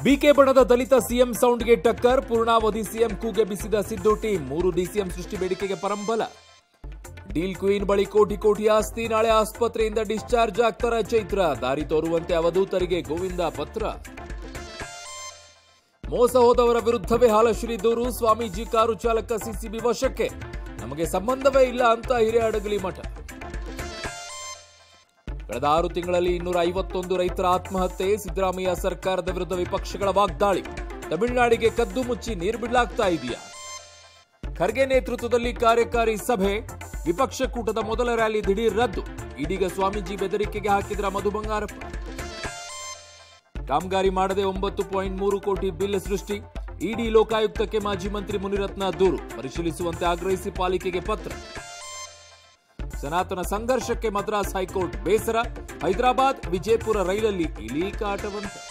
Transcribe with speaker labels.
Speaker 1: BK ಬಣದ ದಲಿತ CM ಸೌಂಡ್ಗೆ ಟಕ್ಕರ್ ಪೂರ್ಣಾವಧಿ ಸಿಎಂ ಕೂಗೆ ಬಿಸಿದ ಸಿದ್ದು ಟೀಮ್ ಮೂರು ಡಿಸಿಎಂ ಸೃಷ್ಟಿ ಬೇಡಿಕೆಗೆ ಪರಂಬಲ ಡೀಲ್ ಕ್ವೀನ್ ಬಳಿ ಕೋಟಿ ಕೋಟಿ ಆಸ್ತಿ ನಾಳೆ ಆಸ್ಪತ್ರೆಯಿಂದ ಡಿಸ್ಚಾರ್ಜ್ ಆಗ್ತಾರ ಚೈತ್ರ ದಾರಿ ತೋರುವಂತೆ ಅವಧೂತರಿಗೆ ಗೋವಿಂದ ಪತ್ರ ಮೋಸ ಹೋದವರ ವಿರುದ್ಧವೇ ಹಾಲಶ್ರೀ ದೂರು ಸ್ವಾಮೀಜಿ ಕಾರು ಚಾಲಕ ಸಿಸಿಬಿ ವಶಕ್ಕೆ ನಮಗೆ ಸಂಬಂಧವೇ ಇಲ್ಲ ಅಂತ ಹಿರೇಹಡಗಲಿ ಮಠ ಕಳೆದ ಆರು ತಿಂಗಳಲ್ಲಿ ಇನ್ನೂರ ಐವತ್ತೊಂದು ರೈತರ ಆತ್ಮಹತ್ಯೆ ಸಿದ್ದರಾಮಯ್ಯ ಸರ್ಕಾರದ ವಿರುದ್ಧ ವಿಪಕ್ಷಗಳ ವಾಗ್ದಾಳಿ ತಮಿಳುನಾಡಿಗೆ ಕದ್ದು ಮುಚ್ಚಿ ನೀರು ಬಿಡಲಾಗ್ತಾ ಇದೆಯಾ ಖರ್ಗೆ ನೇತೃತ್ವದಲ್ಲಿ ಕಾರ್ಯಕಾರಿ ಸಭೆ ವಿಪಕ್ಷ ಕೂಟದ ಮೊದಲ ರ್ಯಾಲಿ ದಿಢೀರ್ ರದ್ದು ಇದೀಗ ಸ್ವಾಮೀಜಿ ಬೆದರಿಕೆಗೆ ಹಾಕಿದ್ರ ಮಧು ಬಂಗಾರಪ್ಪ ಕಾಮಗಾರಿ ಮಾಡದೆ ಒಂಬತ್ತು ಪಾಯಿಂಟ್ ಮೂರು ಕೋಟಿ ಬಿಲ್ ಸೃಷ್ಟಿ ಇಡಿ ಲೋಕಾಯುಕ್ತಕ್ಕೆ ಮಾಜಿ ಮಂತ್ರಿ ಮುನಿರತ್ನ ದೂರು ಪರಿಶೀಲಿಸುವಂತೆ ಆಗ್ರಹಿಸಿ ಪಾಲಿಕೆಗೆ ಪತ್ರ ಸನಾತನ ಸಂಘರ್ಷಕ್ಕೆ ಮದ್ರಾಸ್ ಹೈಕೋರ್ಟ್ ಬೇಸರ ಹೈದರಾಬಾದ್ ವಿಜಯಪುರ ರೈಲಲ್ಲಿ ಇಲಿ ಕಾಟವಂತ